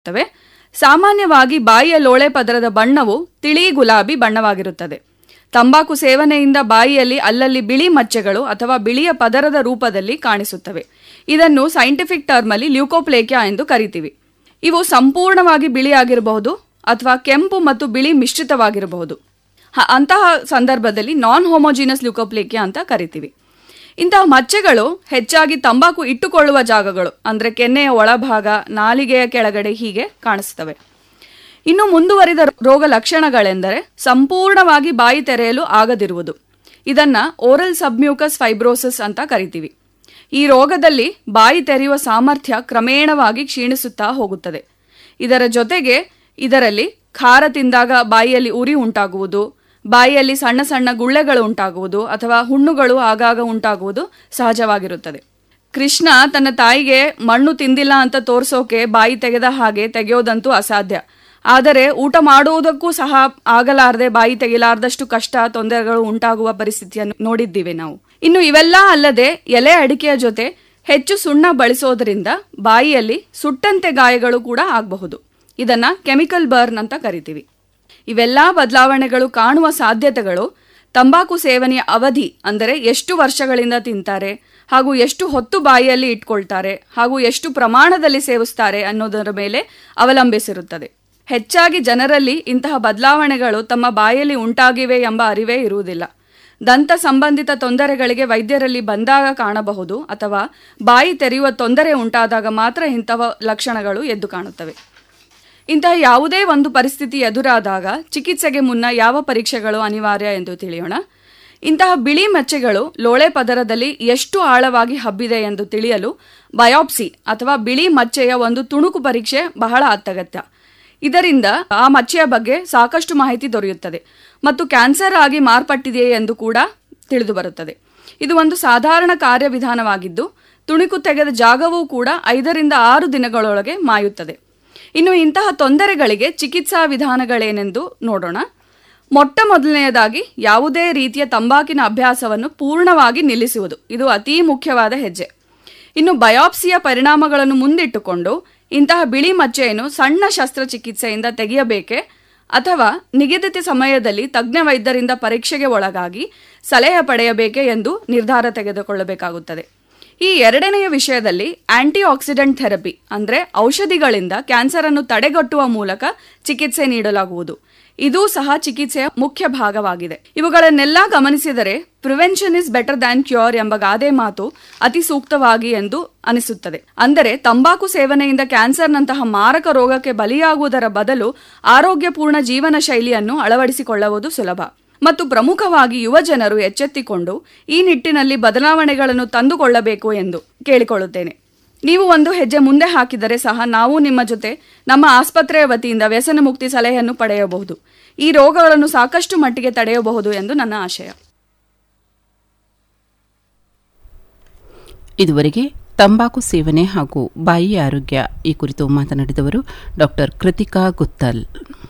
ತವೆ ಸಾಮಾನ್ಯವಾಗಿ ಬಾಯಿಯ ಲೋಳೆ ಪದರದ ಬಣ್ಣವು ತಿಳಿ ಗುಲಾಬಿ ಬಣ್ಣವಾಗಿರುತ್ತದೆ ತಂಬಾಕು ಸೇವನೆಯಿಂದ ಬಾಯಿಯಲ್ಲಿ ಅಲ್ಲಲ್ಲಿ ಬಿಳಿ ಮಚ್ಚೆಗಳು ಅಥವಾ ಬಿಳಿಯ ಪದರದ ರೂಪದಲ್ಲಿ ಕಾಣಿಸುತ್ತವೆ ಇದನ್ನು ಸೈಂಟಿಫಿಕ್ ಟರ್ಮಲ್ಲಿ ಲ್ಯೂಕೋಪ್ಲೇಕ್ಯಾ ಎಂದು ಕರಿತೀವಿ ಇವು ಸಂಪೂರ್ಣವಾಗಿ ಬಿಳಿಯಾಗಿರಬಹುದು ಅಥವಾ ಕೆಂಪು ಮತ್ತು ಬಿಳಿ ಮಿಶ್ರಿತವಾಗಿರಬಹುದು ಹ- ಅಂತಹ ಸಂದರ್ಭದಲ್ಲಿ ನಾನ್ ಹೋಮೋಜಿನಸ್ ಲ್ಯೂಕೋಪ್ಲೇಕ್ಯಾ ಅಂತ ಕರಿತೀವಿ ಇಂತಹ ಮಚ್ಚೆಗಳು ಹೆಚ್ಚಾಗಿ ತಂಬಾಕು ಇಟ್ಟುಕೊಳ್ಳುವ ಜಾಗಗಳು ಅಂದರೆ ಕೆನ್ನೆಯ ಒಳಭಾಗ ನಾಲಿಗೆಯ ಕೆಳಗಡೆ ಹೀಗೆ ಕಾಣಿಸ್ತವೆ ಇನ್ನು ಮುಂದುವರಿದ ರೋಗ ಲಕ್ಷಣಗಳೆಂದರೆ ಸಂಪೂರ್ಣವಾಗಿ ಬಾಯಿ ತೆರೆಯಲು ಆಗದಿರುವುದು ಇದನ್ನ ಓರಲ್ ಸಬ್ಮ್ಯೂಕಸ್ ಫೈಬ್ರೋಸಿಸ್ ಅಂತ ಕರಿತೀವಿ ಈ ರೋಗದಲ್ಲಿ ಬಾಯಿ ತೆರೆಯುವ ಸಾಮರ್ಥ್ಯ ಕ್ರಮೇಣವಾಗಿ ಕ್ಷೀಣಿಸುತ್ತಾ ಹೋಗುತ್ತದೆ ಇದರ ಜೊತೆಗೆ ಇದರಲ್ಲಿ ಖಾರ ತಿಂದಾಗ ಬಾಯಿಯಲ್ಲಿ ಉರಿ ಉಂಟಾಗುವುದು ಬಾಯಿಯಲ್ಲಿ ಸಣ್ಣ ಸಣ್ಣ ಗುಳ್ಳೆಗಳು ಉಂಟಾಗುವುದು ಅಥವಾ ಹುಣ್ಣುಗಳು ಆಗಾಗ ಉಂಟಾಗುವುದು ಸಹಜವಾಗಿರುತ್ತದೆ ಕೃಷ್ಣ ತನ್ನ ತಾಯಿಗೆ ಮಣ್ಣು ತಿಂದಿಲ್ಲ ಅಂತ ತೋರ್ಸೋಕೆ ಬಾಯಿ ತೆಗೆದ ಹಾಗೆ ತೆಗೆಯೋದಂತೂ ಅಸಾಧ್ಯ ಆದರೆ ಊಟ ಮಾಡುವುದಕ್ಕೂ ಸಹ ಆಗಲಾರದೆ ಬಾಯಿ ತೆಗಿಲಾರ್ದಷ್ಟು ಕಷ್ಟ ತೊಂದರೆಗಳು ಉಂಟಾಗುವ ಪರಿಸ್ಥಿತಿಯನ್ನು ನೋಡಿದ್ದೀವಿ ನಾವು ಇನ್ನು ಇವೆಲ್ಲ ಅಲ್ಲದೆ ಎಲೆ ಅಡಿಕೆಯ ಜೊತೆ ಹೆಚ್ಚು ಸುಣ್ಣ ಬಳಸೋದ್ರಿಂದ ಬಾಯಿಯಲ್ಲಿ ಸುಟ್ಟಂತೆ ಗಾಯಗಳು ಕೂಡ ಆಗಬಹುದು ಇದನ್ನ ಕೆಮಿಕಲ್ ಬರ್ನ್ ಅಂತ ಕರಿತೀವಿ ಇವೆಲ್ಲ ಬದಲಾವಣೆಗಳು ಕಾಣುವ ಸಾಧ್ಯತೆಗಳು ತಂಬಾಕು ಸೇವನೆಯ ಅವಧಿ ಅಂದರೆ ಎಷ್ಟು ವರ್ಷಗಳಿಂದ ತಿಂತಾರೆ ಹಾಗೂ ಎಷ್ಟು ಹೊತ್ತು ಬಾಯಿಯಲ್ಲಿ ಇಟ್ಕೊಳ್ತಾರೆ ಹಾಗೂ ಎಷ್ಟು ಪ್ರಮಾಣದಲ್ಲಿ ಸೇವಿಸ್ತಾರೆ ಅನ್ನೋದರ ಮೇಲೆ ಅವಲಂಬಿಸಿರುತ್ತದೆ ಹೆಚ್ಚಾಗಿ ಜನರಲ್ಲಿ ಇಂತಹ ಬದಲಾವಣೆಗಳು ತಮ್ಮ ಬಾಯಲ್ಲಿ ಉಂಟಾಗಿವೆ ಎಂಬ ಅರಿವೇ ಇರುವುದಿಲ್ಲ ದಂತ ಸಂಬಂಧಿತ ತೊಂದರೆಗಳಿಗೆ ವೈದ್ಯರಲ್ಲಿ ಬಂದಾಗ ಕಾಣಬಹುದು ಅಥವಾ ಬಾಯಿ ತೆರೆಯುವ ತೊಂದರೆ ಉಂಟಾದಾಗ ಮಾತ್ರ ಇಂತಹ ಲಕ್ಷಣಗಳು ಎದ್ದು ಕಾಣುತ್ತವೆ ಇಂತಹ ಯಾವುದೇ ಒಂದು ಪರಿಸ್ಥಿತಿ ಎದುರಾದಾಗ ಚಿಕಿತ್ಸೆಗೆ ಮುನ್ನ ಯಾವ ಪರೀಕ್ಷೆಗಳು ಅನಿವಾರ್ಯ ಎಂದು ತಿಳಿಯೋಣ ಇಂತಹ ಬಿಳಿ ಮಚ್ಚೆಗಳು ಲೋಳೆ ಪದರದಲ್ಲಿ ಎಷ್ಟು ಆಳವಾಗಿ ಹಬ್ಬಿದೆ ಎಂದು ತಿಳಿಯಲು ಬಯಾಪ್ಸಿ ಅಥವಾ ಬಿಳಿ ಮಚ್ಚೆಯ ಒಂದು ತುಣುಕು ಪರೀಕ್ಷೆ ಬಹಳ ಅತ್ಯಗತ್ಯ ಇದರಿಂದ ಆ ಮಚ್ಚೆಯ ಬಗ್ಗೆ ಸಾಕಷ್ಟು ಮಾಹಿತಿ ದೊರೆಯುತ್ತದೆ ಮತ್ತು ಕ್ಯಾನ್ಸರ್ ಆಗಿ ಮಾರ್ಪಟ್ಟಿದೆಯೇ ಎಂದು ಕೂಡ ತಿಳಿದು ಬರುತ್ತದೆ ಇದು ಒಂದು ಸಾಧಾರಣ ಕಾರ್ಯವಿಧಾನವಾಗಿದ್ದು ತುಣುಕು ತೆಗೆದ ಜಾಗವೂ ಕೂಡ ಐದರಿಂದ ಆರು ದಿನಗಳೊಳಗೆ ಮಾಯುತ್ತದೆ ಇನ್ನು ಇಂತಹ ತೊಂದರೆಗಳಿಗೆ ಚಿಕಿತ್ಸಾ ವಿಧಾನಗಳೇನೆಂದು ನೋಡೋಣ ಮೊಟ್ಟ ಮೊದಲನೆಯದಾಗಿ ಯಾವುದೇ ರೀತಿಯ ತಂಬಾಕಿನ ಅಭ್ಯಾಸವನ್ನು ಪೂರ್ಣವಾಗಿ ನಿಲ್ಲಿಸುವುದು ಇದು ಅತೀ ಮುಖ್ಯವಾದ ಹೆಜ್ಜೆ ಇನ್ನು ಬಯಾಪ್ಸಿಯ ಪರಿಣಾಮಗಳನ್ನು ಮುಂದಿಟ್ಟುಕೊಂಡು ಇಂತಹ ಬಿಳಿ ಮಚ್ಚೆಯನ್ನು ಸಣ್ಣ ಶಸ್ತ್ರಚಿಕಿತ್ಸೆಯಿಂದ ತೆಗೆಯಬೇಕೆ ಅಥವಾ ನಿಗದಿತ ಸಮಯದಲ್ಲಿ ತಜ್ಞ ವೈದ್ಯರಿಂದ ಪರೀಕ್ಷೆಗೆ ಒಳಗಾಗಿ ಸಲಹೆ ಪಡೆಯಬೇಕೆ ಎಂದು ನಿರ್ಧಾರ ತೆಗೆದುಕೊಳ್ಳಬೇಕಾಗುತ್ತದೆ ಈ ಎರಡನೆಯ ವಿಷಯದಲ್ಲಿ ಆಂಟಿ ಆಕ್ಸಿಡೆಂಟ್ ಥೆರಪಿ ಅಂದರೆ ಔಷಧಿಗಳಿಂದ ಕ್ಯಾನ್ಸರ್ ಅನ್ನು ತಡೆಗಟ್ಟುವ ಮೂಲಕ ಚಿಕಿತ್ಸೆ ನೀಡಲಾಗುವುದು ಇದೂ ಸಹ ಚಿಕಿತ್ಸೆಯ ಮುಖ್ಯ ಭಾಗವಾಗಿದೆ ಇವುಗಳನ್ನೆಲ್ಲ ಗಮನಿಸಿದರೆ prevention is better than cure ಎಂಬ ಗಾದೆ ಮಾತು ಅತಿ ಸೂಕ್ತವಾಗಿ ಎಂದು ಅನಿಸುತ್ತದೆ ಅಂದರೆ ತಂಬಾಕು ಸೇವನೆಯಿಂದ ಕ್ಯಾನ್ಸರ್ನಂತಹ ಮಾರಕ ರೋಗಕ್ಕೆ ಬಲಿಯಾಗುವುದರ ಬದಲು ಆರೋಗ್ಯಪೂರ್ಣ ಜೀವನ ಶೈಲಿಯನ್ನು ಅಳವಡಿಸಿಕೊಳ್ಳುವುದು ಸುಲಭ ಮತ್ತು ಪ್ರಮುಖವಾಗಿ ಯುವ ಜನರು ಎಚ್ಚೆತ್ತಿಕೊಂಡು ಈ ನಿಟ್ಟಿನಲ್ಲಿ ಬದಲಾವಣೆಗಳನ್ನು ತಂದುಕೊಳ್ಳಬೇಕು ಎಂದು ಕೇಳಿಕೊಳ್ಳುತ್ತೇನೆ ನೀವು ಒಂದು ಹೆಜ್ಜೆ ಮುಂದೆ ಹಾಕಿದರೆ ಸಹ ನಾವು ನಿಮ್ಮ ಜೊತೆ ನಮ್ಮ ಆಸ್ಪತ್ರೆಯ ವತಿಯಿಂದ ವ್ಯಸನ ಮುಕ್ತಿ ಸಲಹೆಯನ್ನು ಪಡೆಯಬಹುದು ಈ ರೋಗಗಳನ್ನು ಸಾಕಷ್ಟು ಮಟ್ಟಿಗೆ ತಡೆಯಬಹುದು ಎಂದು ನನ್ನ ಆಶಯ ಇದುವರೆಗೆ ತಂಬಾಕು ಸೇವನೆ ಹಾಗೂ ಬಾಯಿ ಆರೋಗ್ಯ ಈ ಕುರಿತು ಮಾತನಾಡಿದವರು ಡಾಕ್ಟರ್ ಕೃತಿಕಾ ಗುತ್ತಲ್